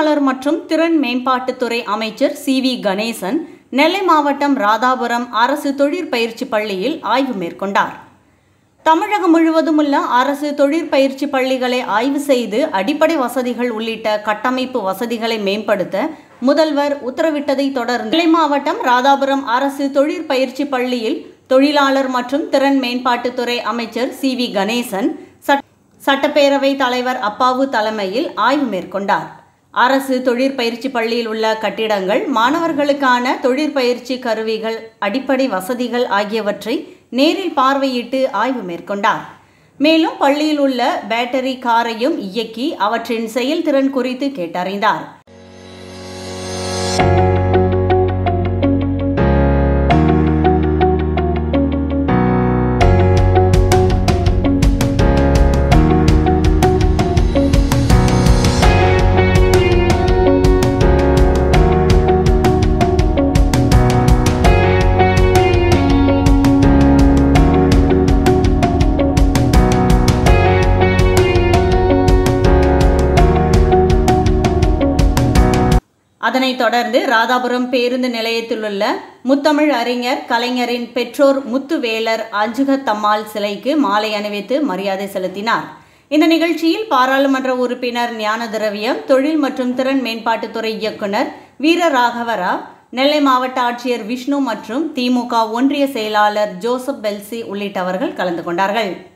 தொழிலாளர் மற்றும் திறன் மேம்பாட்டுத்துறை அமைச்சர் சி வி கணேசன் நெல்லை மாவட்டம் ராதாபுரம் அரசு தொழிற்பயிற்சி பள்ளியில் ஆய்வு மேற்கொண்டார் தமிழகம் முழுவதும் உள்ள அரசு தொழிற்பயிற்சி பள்ளிகளை ஆய்வு செய்து அடிப்படை வசதிகள் உள்ளிட்ட கட்டமைப்பு வசதிகளை மேம்படுத்த முதல்வர் உத்தரவிட்டதை தொடர்ந்து நெல்லை மாவட்டம் ராதாபுரம் அரசு தொழிற்பயிற்சி பள்ளியில் தொழிலாளர் மற்றும் திறன் மேம்பாட்டுத்துறை அமைச்சர் சி வி கணேசன் சட்- சட்டப்பேரவை தலைவர் அப்பாவு தலைமையில் ஆய்வு மேற்கொண்டார் அரசு தொழிற்பயிற்சி பள்ளியில் உள்ள கட்டிடங்கள் மாணவர்களுக்கான தொழிற்பயிற்சி கருவிகள் அடிப்படை வசதிகள் ஆகியவற்றை நேரில் பார்வையிட்டு ஆய்வு மேற்கொண்டார் மேலும் பள்ளியில் உள்ள பேட்டரி காரையும் இயக்கி அவற்றின் செயல்திறன் குறித்து கேட்டறிந்தார் அதனைத் தொடர்ந்து ராதாபுரம் பேருந்து நிலையத்தில் உள்ள முத்தமிழ் அறிஞர் கலைஞரின் பெற்றோர் முத்துவேலர் அஞ்சுகத்தம்மாள் சிலைக்கு மாலை அணிவித்து மரியாதை செலுத்தினார் இந்த நிகழ்ச்சியில் பாராளுமன்ற உறுப்பினர் ஞான திரவியம் தொழில் மற்றும் திறன் மேம்பாட்டுத்துறை இயக்குனர் வீரராகவராவ் நெல்லை மாவட்ட ஆட்சியர் விஷ்ணு மற்றும் திமுக ஒன்றிய செயலாளர் ஜோசப் பெல்சி உள்ளிட்டவர்கள் கலந்து கொண்டார்கள்